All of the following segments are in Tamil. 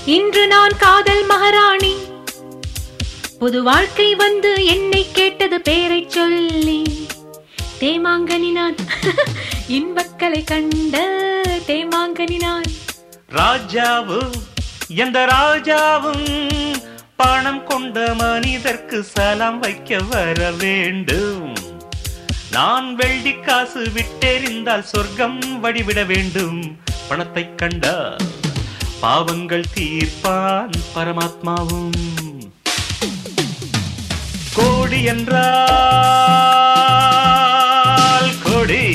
இன்று நான் காதல் மகாராணி புது வாழ்க்கை வந்து என்னை கேட்டது பேரை சொல்லி தேமாங்கனி நான் இன்பக்கலை கண்ட தேமாங்கனி நான் ராஜாவும் எந்த ராஜாவும் பணம் கொண்ட மனிதர்க்கு சலாம் வைக்க வர வேண்டும் நான் வெள்ளி காசு விட்டெறிந்தால் சொர்க்கம் வடிவிட வேண்டும் பணத்தை கண்டால் பாவங்கள் தீர்ப்பான் பரமாத்மாவும் கோடி என்றால் கோடி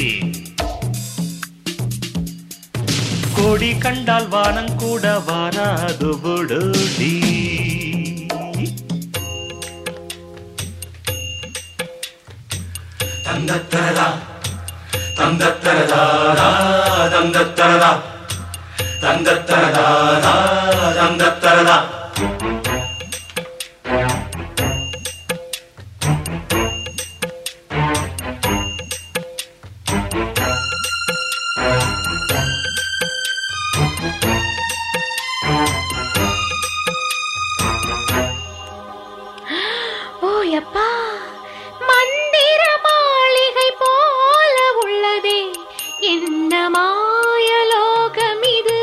கோடி கண்டால் வானம் கூட வாராது விடுடி தந்தத்தரதா தந்தத்தரதா தந்தத்தரதா தந்தத்தரதா தந்தத்தரதா ஓ யப்பா மந்திர மாளிகை போல உள்ளதே என்ன மாயலோகம் இது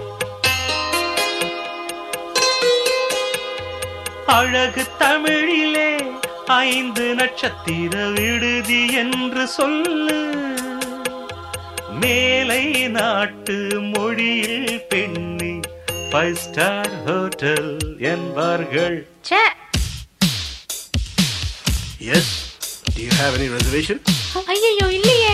அழகு தமிழிலே ஐந்து நட்சத்திர விடுதி என்று சொல்லு மேலை நாட்டு மொழியில் பெண்ணி ஃபைவ் ஸ்டார் ஹோட்டல் என்பார்கள் ச்சே Yes. Do you have any reservation? ஐயோ இல்லையே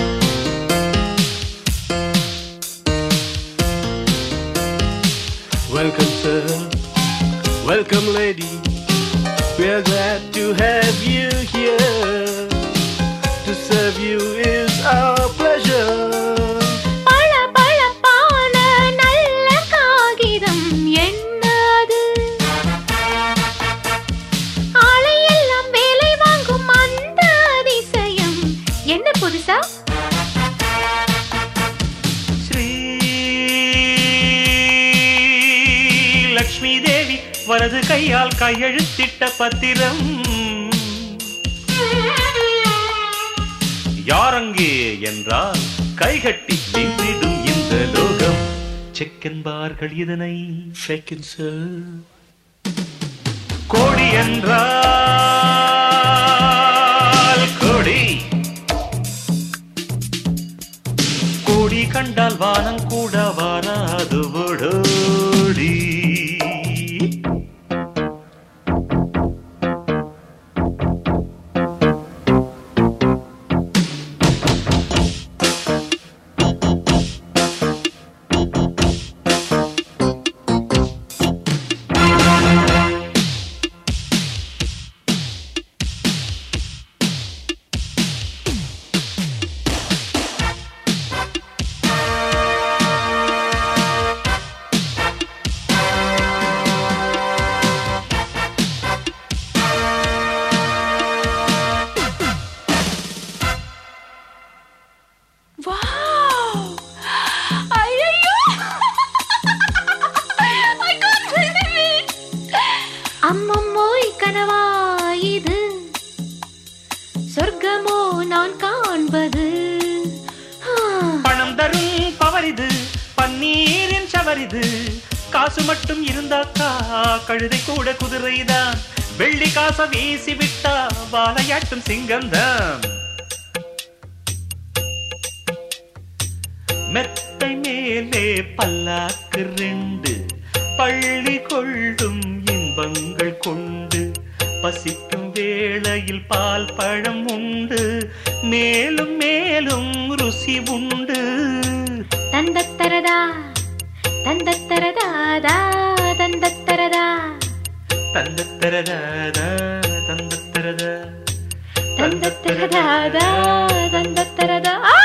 Welcome, sir. Welcome, lady. We're glad to have you here. To serve you is our pleasure. பள பளப்பான நல்ல காகிதம் என்ன அது ஆளையெல்லாம் வேலை வாங்கும் அந்த அதிசயம் என்ன புதுசா ஸ்ரீ லக்ஷ்மி தேவி வலது கையால் கையெழுத்திட்ட பத்திரம் யாரங்கே என்றால் கைகட்டி நின்றிடும் இந்த லோகம் செக் என்பார்கள் இதனை Second, sir. கோடி என்றால் கோடி கோடி கண்டால் வானம் கூட வராது ஓடோடி வாவ் ஐயோ ஐ காண்ட் பிலீவ் இட் அம்மம்மோய் கனவா இது சொர்க்கமோ நான் காண்பது ஆ. பணம் தரும் பவரிது பன்னீரின் சவரிது காசு மட்டும் இருந்தாக்கா கழுதை கூட குதிரைதான் வெள்ளி காச வீசி விட்டா வாழையாட்டும் சிங்கம்தான் மெத்தை மேலே பல்லாக்கு ரெண்டு பள்ளி கொள்ளும் இன்பங்கள் கொண்டு பசிக்கும் வேளையில் பால் பழம் உண்டு மேலும் மேலும் ருசி உண்டு தந்தத்தரதா தந்தத்தரதாதா தந்தத்தரதா தந்தத்தரதாதா தந்தத்தரதா தந்தத்தரதாதா தந்தத்தரதா ஆ